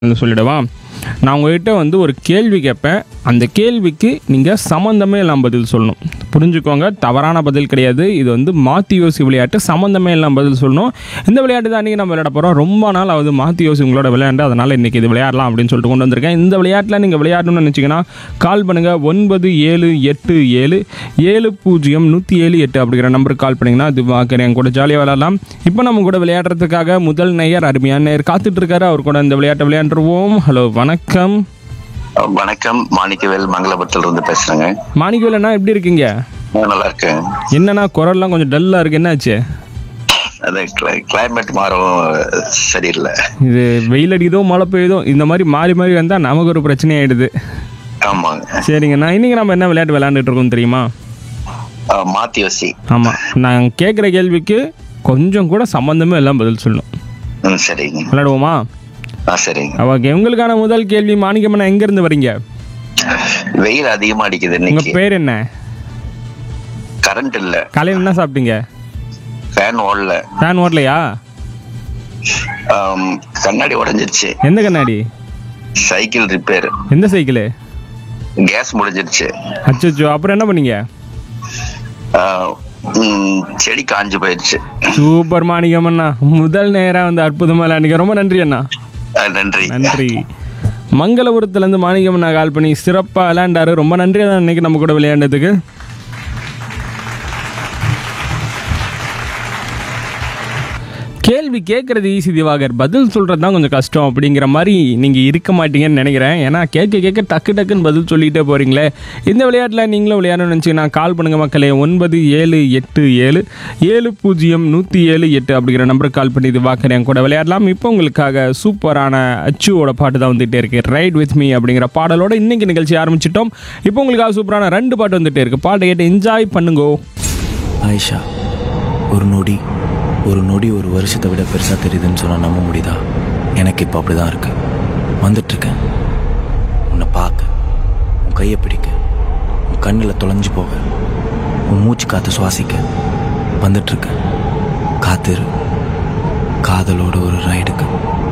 சொல்லிடவா நான் உங்ககிட்ட வந்து ஒரு கேள்வி கேட்பேன் அந்த கேள்விக்கு நீங்கள் சம்மந்தமே இல்லாமல் பதில் சொல்லணும் புரிஞ்சுக்கோங்க தவறான பதில் கிடையாது இது வந்து மாற்றி யோசி விளையாட்டு சம்மந்தமே இல்லாமல் பதில் சொல்லணும் இந்த விளையாட்டு தான் இன்றைக்கி நம்ம விளையாட போகிறோம் ரொம்ப நாள் ஆகுது மாற்றி யோசி உங்களோட விளையாண்டு அதனால் இன்றைக்கி இது விளையாடலாம் அப்படின்னு சொல்லிட்டு கொண்டு வந்திருக்கேன் இந்த விளையாட்டில் நீங்கள் விளையாடணும்னு நினச்சிங்கன்னா கால் பண்ணுங்கள் ஒன்பது ஏழு எட்டு ஏழு ஏழு பூஜ்ஜியம் நூற்றி ஏழு எட்டு அப்படிங்கிற நம்பருக்கு கால் பண்ணிங்கன்னா அது வாக்கர் என் கூட ஜாலியாக விளையாடலாம் இப்போ நம்ம கூட விளையாடுறதுக்காக முதல் நேயர் அருமையான நேயர் காத்துட்டு இருக்காரு அவர் கூட இந்த விளையாட்டை விளையாண்டுருவோம் ஹலோ வணக்கம் வணக்கம் மாணிக்கவேல் மங்களபுரத்துல இருந்து பேசுறேங்க மாணிக்கவேல் அண்ணா எப்படி இருக்கீங்க நான் நல்லா இருக்கேன் என்னண்ணா குரல்லாம் கொஞ்சம் டல்லாக இருக்கு என்னாச்சு அது கிளைமேட் மாறும் சரியில்லை இது வெயில் அடிக்குதோ மழை பெய்யுதோ இந்த மாதிரி மாறி மாறி வந்தால் நமக்கு ஒரு பிரச்சனை ஆயிடுது ஆமாங்க சரிங்கண்ணா இன்னைக்கு நம்ம என்ன விளையாட்டு விளையாண்டுட்டு இருக்கோம் தெரியுமா ஆ, மாத்தி யோசி ஆமாம் நான் கேட்குற கேள்விக்கு கொஞ்சம் கூட சம்மந்தமே எல்லாம் பதில் சொல்லணும் ம் சரிங்க விளையாடுவோமா ஆ சரிங்க ஓகே உங்களுக்கான முதல் கேள்வி மாணிக்கம்மண்ணா எங்கேருந்து வரீங்க வெயில் அதிகமா அடிக்குது உங்கள் இன்னைக்கு பேர் என்ன கரண்ட் இல்ல காலையில் என்ன சாப்பிட்டீங்க ஃபேன் ஓடல ஃபேன் ஓடலையா ஆம், கண்ணாடி உடைஞ்சிருச்சு எந்த கண்ணாடி சைக்கிள் ரிப்பேர் எந்த சைக்கிளு கேஸ் முடிஞ்சிருச்சு அச்சோ அப்புறம் என்ன பண்ணீங்க ஆ, ம், செடி காஞ்சு போயிடுச்சு சூப்பர் மாணிக்கம் அண்ணா முதல் நேரம் வந்து அற்புதமா விளையாடுங்க ரொம்ப நன்றி அண்ணா ஆ, நன்றி நன்றி மங்களபுரத்துலேருந்து மாணிக்கம் அண்ணா கால் பண்ணி சிறப்பாக விளையாண்டாரு ரொம்ப நன்றி அண்ணா இன்னைக்கு நம்ம கூட விளையாண்டதுக்கு கேள்வி கேட்குறது ஈஸி திவாகர் பதில் சொல்கிறது தான் கொஞ்சம் கஷ்டம் அப்படிங்கிற மாதிரி நீங்கள் இருக்க மாட்டீங்கன்னு நினைக்கிறேன் ஏன்னா கேட்க கேட்க டக்கு டக்குன்னு பதில் சொல்லிகிட்டே போகிறீங்களே இந்த விளையாட்டில் நீங்களும் விளையாடணும்னு நினச்சிங்கன்னா கால் பண்ணுங்கள் மக்களே ஒன்பது ஏழு எட்டு ஏழு ஏழு பூஜ்ஜியம் நூற்றி ஏழு எட்டு அப்படிங்கிற நம்பருக்கு கால் பண்ணி திவாகர் என் கூட விளையாடலாம் இப்போ உங்களுக்காக சூப்பரான அச்சுவோட பாட்டு தான் வந்துகிட்டே இருக்கு ரைட் வித் மீ அப்படிங்கிற பாடலோட இன்னைக்கு நிகழ்ச்சி ஆரம்பிச்சிட்டோம் இப்போ உங்களுக்காக சூப்பரான ரெண்டு பாட்டு வந்துகிட்டே இருக்கு பாட்டை கேட்டு என்ஜாய் பண்ணுங்கோ ஆயிஷா ஒரு நொடி ஒரு நொடி ஒரு வருஷத்தை விட பெருசாக தெரியுதுன்னு சொன்னால் நம்ப முடியுதா எனக்கு இப்போ அப்படி தான் இருக்கு வந்துட்டுருக்கேன் உன்னை பார்க்க உன் கையை பிடிக்க உன் கண்ணில் தொலைஞ்சு போக உன் மூச்சு காற்று சுவாசிக்க வந்துட்டுருக்கேன் காத்திரு காதலோட ஒரு ரைடுக்கு